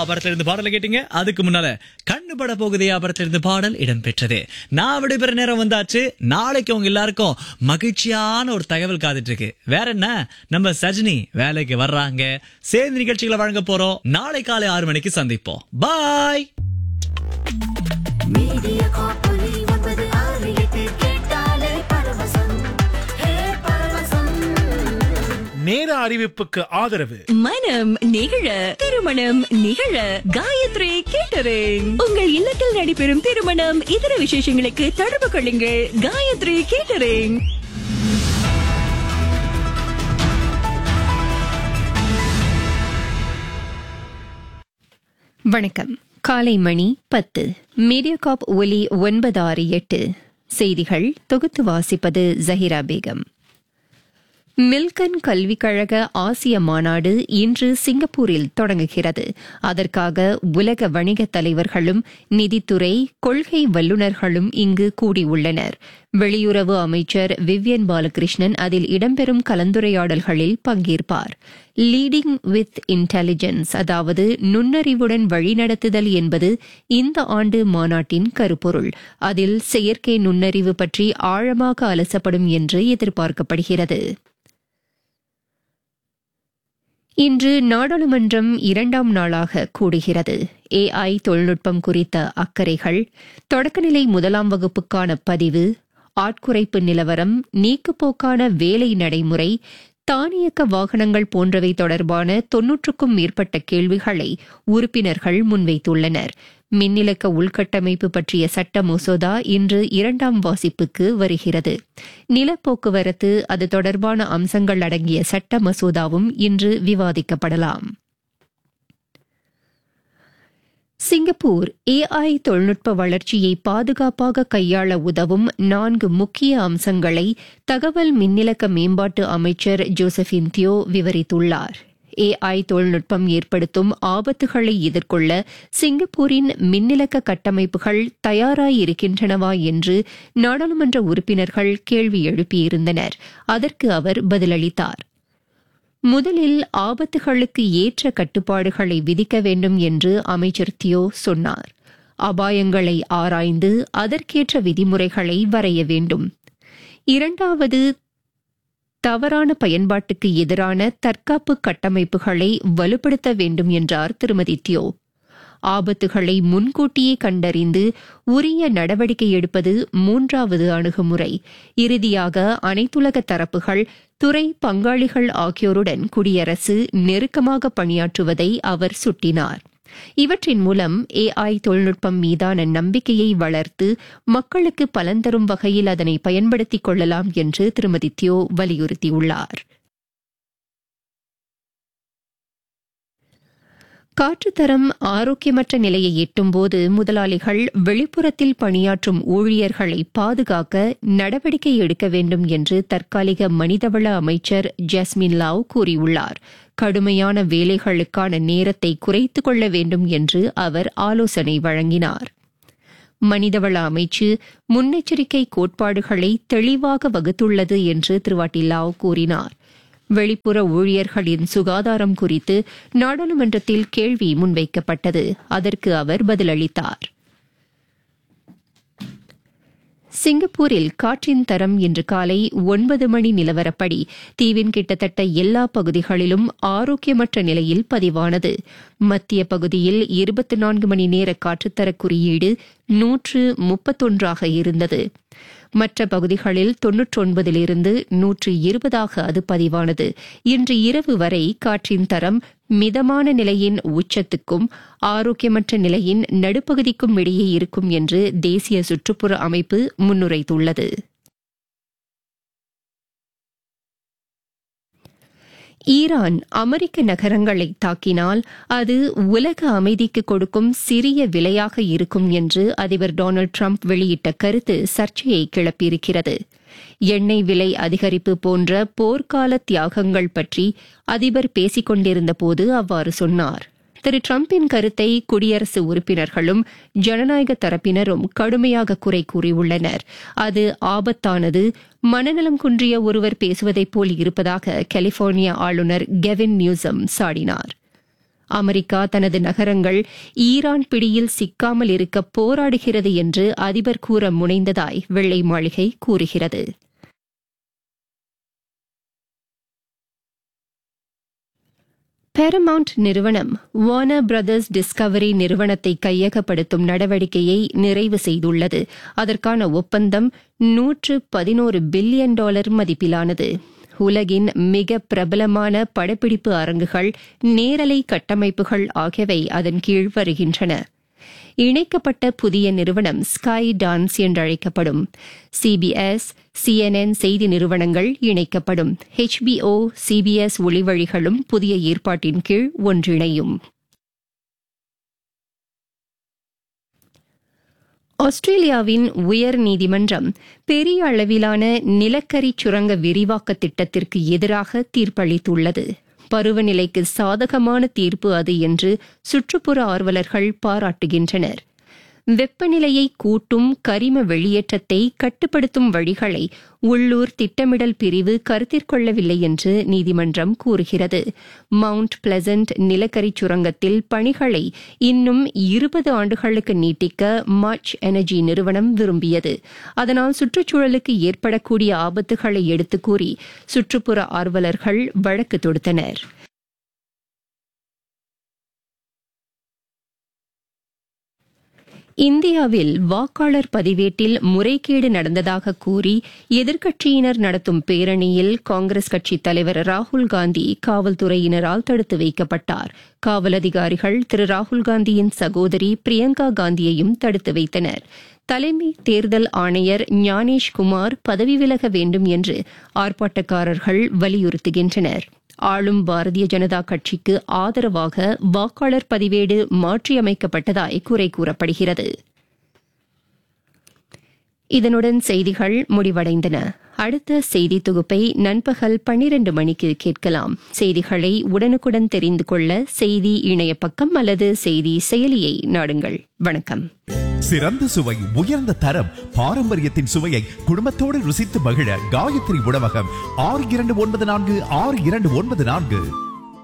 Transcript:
படத்துல இருந்து பாடலை கேட்டீங்க அதுக்கு முன்னால கண்ணு பட போகுதையா படத்துல இருந்து பாடல் இடம்பெற்றது நான் விடைபெற நேரம் வந்தாச்சு நாளைக்கு உங்க எல்லாருக்கும் மகிழ்ச்சியான ஒரு தகவல் காத்துட்டு இருக்கு வேற என்ன நம்ம சஜினி வேலைக்கு வர்றாங்க சேர்ந்து நிகழ்ச்சிகளை வழங்க போறோம் நாளை காலை ஆறு மணிக்கு சந்திப்போம் பாய் மீடியா காப்பொலி ஒன்பது ஆறு எட்டு கேட்டாலே பரவசம் ஹே பரவசம் நேர அறிவிப்புக்கு ஆதரவு மனம் நிகழ திருமணம் நிகழ காயத்ரி கேட்டரிங் உங்கள் இல்லத்தில் நடைபெறும் திருமணம் இதர விசேஷங்களுக்கு தொடர்பு கொள்ளுங்கள் காயத்ரி கேட்டரிங் வணக்கம் காலை மணி பத்து மீடியாகாப் ஒலி ஒன்பது ஆறு எட்டு செய்திகள் தொகுத்து வாசிப்பது ஜஹிரா பேகம் மில்கன் கல்விக் கழக ஆசிய மாநாடு இன்று சிங்கப்பூரில் தொடங்குகிறது அதற்காக உலக வணிக தலைவர்களும் நிதித்துறை கொள்கை வல்லுநர்களும் இங்கு கூடியுள்ளனர் வெளியுறவு அமைச்சர் விவ்யன் பாலகிருஷ்ணன் அதில் இடம்பெறும் கலந்துரையாடல்களில் பங்கேற்பார் லீடிங் வித் இன்டெலிஜென்ஸ் அதாவது நுண்ணறிவுடன் வழிநடத்துதல் என்பது இந்த ஆண்டு மாநாட்டின் கருப்பொருள் அதில் செயற்கை நுண்ணறிவு பற்றி ஆழமாக அலசப்படும் என்று எதிர்பார்க்கப்படுகிறது இன்று நாடாளுமன்றம் இரண்டாம் நாளாக கூடுகிறது ஏஐ தொழில்நுட்பம் குறித்த அக்கறைகள் தொடக்கநிலை முதலாம் வகுப்புக்கான பதிவு ஆட்குறைப்பு நிலவரம் நீக்குப்போக்கான வேலை நடைமுறை தானியக்க வாகனங்கள் போன்றவை தொடர்பான தொன்னூற்றுக்கும் மேற்பட்ட கேள்விகளை உறுப்பினர்கள் முன்வைத்துள்ளனர் மின்னிலக்க உள்கட்டமைப்பு பற்றிய சட்ட மசோதா இன்று இரண்டாம் வாசிப்புக்கு வருகிறது நிலப்போக்குவரத்து அது தொடர்பான அம்சங்கள் அடங்கிய சட்ட மசோதாவும் இன்று விவாதிக்கப்படலாம் சிங்கப்பூர் ஏஐ தொழில்நுட்ப வளர்ச்சியை பாதுகாப்பாக கையாள உதவும் நான்கு முக்கிய அம்சங்களை தகவல் மின்னிலக்க மேம்பாட்டு அமைச்சர் ஜோசபின் தியோ விவரித்துள்ளார் ஏஐ தொழில்நுட்பம் ஏற்படுத்தும் ஆபத்துகளை எதிர்கொள்ள சிங்கப்பூரின் மின்னிலக்க கட்டமைப்புகள் தயாராயிருக்கின்றனவா என்று நாடாளுமன்ற உறுப்பினர்கள் கேள்வி எழுப்பியிருந்தனர் அதற்கு அவர் பதிலளித்தார் முதலில் ஆபத்துகளுக்கு ஏற்ற கட்டுப்பாடுகளை விதிக்க வேண்டும் என்று அமைச்சர் தியோ சொன்னார் அபாயங்களை ஆராய்ந்து அதற்கேற்ற விதிமுறைகளை வரைய வேண்டும் இரண்டாவது தவறான பயன்பாட்டுக்கு எதிரான தற்காப்பு கட்டமைப்புகளை வலுப்படுத்த வேண்டும் என்றார் திருமதி தியோ ஆபத்துகளை முன்கூட்டியே கண்டறிந்து உரிய நடவடிக்கை எடுப்பது மூன்றாவது அணுகுமுறை இறுதியாக அனைத்துலக தரப்புகள் துறை பங்காளிகள் ஆகியோருடன் குடியரசு நெருக்கமாக பணியாற்றுவதை அவர் சுட்டினார் இவற்றின் மூலம் ஏஐ தொழில்நுட்பம் மீதான நம்பிக்கையை வளர்த்து மக்களுக்கு பலன் தரும் வகையில் அதனை பயன்படுத்திக் கொள்ளலாம் என்று திருமதி தியோ வலியுறுத்தியுள்ளார் காற்றுத்தரம் ஆரோக்கியமற்ற நிலையை எட்டும்போது முதலாளிகள் வெளிப்புறத்தில் பணியாற்றும் ஊழியர்களை பாதுகாக்க நடவடிக்கை எடுக்க வேண்டும் என்று தற்காலிக மனிதவள அமைச்சர் ஜாஸ்மின் லாவ் கூறியுள்ளார் கடுமையான வேலைகளுக்கான நேரத்தை குறைத்துக் கொள்ள வேண்டும் என்று அவர் ஆலோசனை வழங்கினார் மனிதவள அமைச்சு முன்னெச்சரிக்கை கோட்பாடுகளை தெளிவாக வகுத்துள்ளது என்று திருவாட்டி லாவ் கூறினார் வெளிப்புற ஊழியர்களின் சுகாதாரம் குறித்து நாடாளுமன்றத்தில் கேள்வி முன்வைக்கப்பட்டது அதற்கு அவர் பதிலளித்தார் சிங்கப்பூரில் காற்றின் தரம் இன்று காலை ஒன்பது மணி நிலவரப்படி தீவின் கிட்டத்தட்ட எல்லா பகுதிகளிலும் ஆரோக்கியமற்ற நிலையில் பதிவானது மத்திய பகுதியில் இருபத்தி நான்கு மணி நேர காற்றுத்தர குறியீடு நூற்று முப்பத்தொன்றாக இருந்தது மற்ற பகுதிகளில் தொன்னூற்றொன்பதிலிருந்து நூற்று இருபதாக அது பதிவானது இன்று இரவு வரை காற்றின் தரம் மிதமான நிலையின் உச்சத்துக்கும் ஆரோக்கியமற்ற நிலையின் நடுப்பகுதிக்கும் இடையே இருக்கும் என்று தேசிய சுற்றுப்புற அமைப்பு முன்னுரைத்துள்ளது ஈரான் அமெரிக்க நகரங்களை தாக்கினால் அது உலக அமைதிக்கு கொடுக்கும் சிறிய விலையாக இருக்கும் என்று அதிபர் டொனால்டு டிரம்ப் வெளியிட்ட கருத்து சர்ச்சையை கிளப்பியிருக்கிறது எண்ணெய் விலை அதிகரிப்பு போன்ற போர்க்கால தியாகங்கள் பற்றி அதிபர் பேசிக் கொண்டிருந்த போது அவ்வாறு சொன்னார் திரு டிரம்பின் கருத்தை குடியரசு உறுப்பினர்களும் ஜனநாயக தரப்பினரும் கடுமையாக குறை கூறியுள்ளனர் அது ஆபத்தானது மனநலம் குன்றிய ஒருவர் பேசுவதைப் போல் இருப்பதாக கலிபோர்னியா ஆளுநர் கெவின் நியூசம் சாடினார் அமெரிக்கா தனது நகரங்கள் ஈரான் பிடியில் சிக்காமல் இருக்க போராடுகிறது என்று அதிபர் கூற முனைந்ததாய் வெள்ளை மாளிகை கூறுகிறது பேரமவுண்ட் நிறுவனம் வார்னர் பிரதர்ஸ் டிஸ்கவரி நிறுவனத்தை கையகப்படுத்தும் நடவடிக்கையை நிறைவு செய்துள்ளது அதற்கான ஒப்பந்தம் நூற்று பதினோரு பில்லியன் டாலர் மதிப்பிலானது உலகின் மிக பிரபலமான படப்பிடிப்பு அரங்குகள் நேரலை கட்டமைப்புகள் ஆகியவை அதன் கீழ் வருகின்றன இணைக்கப்பட்ட புதிய நிறுவனம் ஸ்கை டான்ஸ் என்றழைக்கப்படும் சிபிஎஸ் சிஎன்என் செய்தி நிறுவனங்கள் இணைக்கப்படும் ஹெச்பிஓ சிபிஎஸ் ஒளிவழிகளும் புதிய ஏற்பாட்டின் கீழ் ஒன்றிணையும் ஆஸ்திரேலியாவின் உயர் நீதிமன்றம் பெரிய அளவிலான நிலக்கரி சுரங்க விரிவாக்க திட்டத்திற்கு எதிராக தீர்ப்பளித்துள்ளது பருவநிலைக்கு சாதகமான தீர்ப்பு அது என்று சுற்றுப்புற ஆர்வலர்கள் பாராட்டுகின்றனர் வெப்பநிலையை கூட்டும் கரிம வெளியேற்றத்தை கட்டுப்படுத்தும் வழிகளை உள்ளூர் திட்டமிடல் பிரிவு கருத்திற்கொள்ளவில்லை என்று நீதிமன்றம் கூறுகிறது மவுண்ட் பிளசன்ட் நிலக்கரி சுரங்கத்தில் பணிகளை இன்னும் இருபது ஆண்டுகளுக்கு நீட்டிக்க மார்ச் எனர்ஜி நிறுவனம் விரும்பியது அதனால் சுற்றுச்சூழலுக்கு ஏற்படக்கூடிய ஆபத்துகளை எடுத்துக் கூறி சுற்றுப்புற ஆர்வலர்கள் வழக்கு தொடுத்தனர் இந்தியாவில் வாக்காளர் பதிவேட்டில் முறைகேடு நடந்ததாக கூறி எதிர்க்கட்சியினர் நடத்தும் பேரணியில் காங்கிரஸ் கட்சித் தலைவர் ராகுல் காந்தி காவல்துறையினரால் தடுத்து வைக்கப்பட்டார் காவல் அதிகாரிகள் திரு ராகுல் காந்தியின் சகோதரி பிரியங்கா காந்தியையும் தடுத்து வைத்தனர் தலைமை தேர்தல் ஆணையர் ஞானேஷ் குமார் பதவி விலக வேண்டும் என்று ஆர்ப்பாட்டக்காரர்கள் வலியுறுத்துகின்றனர் ஆளும் பாரதிய ஜனதா கட்சிக்கு ஆதரவாக வாக்காளர் பதிவேடு மாற்றியமைக்கப்பட்டதாய் குறை கூறப்படுகிறது இதனுடன் செய்திகள் முடிவடைந்தன அடுத்த செய்தி தொகுப்பை நண்பகல் பன்னிரண்டு மணிக்கு கேட்கலாம் செய்திகளை உடனுக்குடன் தெரிந்து கொள்ள செய்தி இணைய பக்கம் அல்லது செய்தி செயலியை நாடுங்கள் வணக்கம் சிறந்த சுவை உயர்ந்த தரம் பாரம்பரியத்தின் சுவையை குடும்பத்தோடு ருசித்து மகிழ காயத்ரி உணவகம் ஆறு இரண்டு ஒன்பது நான்கு ஆறு இரண்டு ஒன்பது நான்கு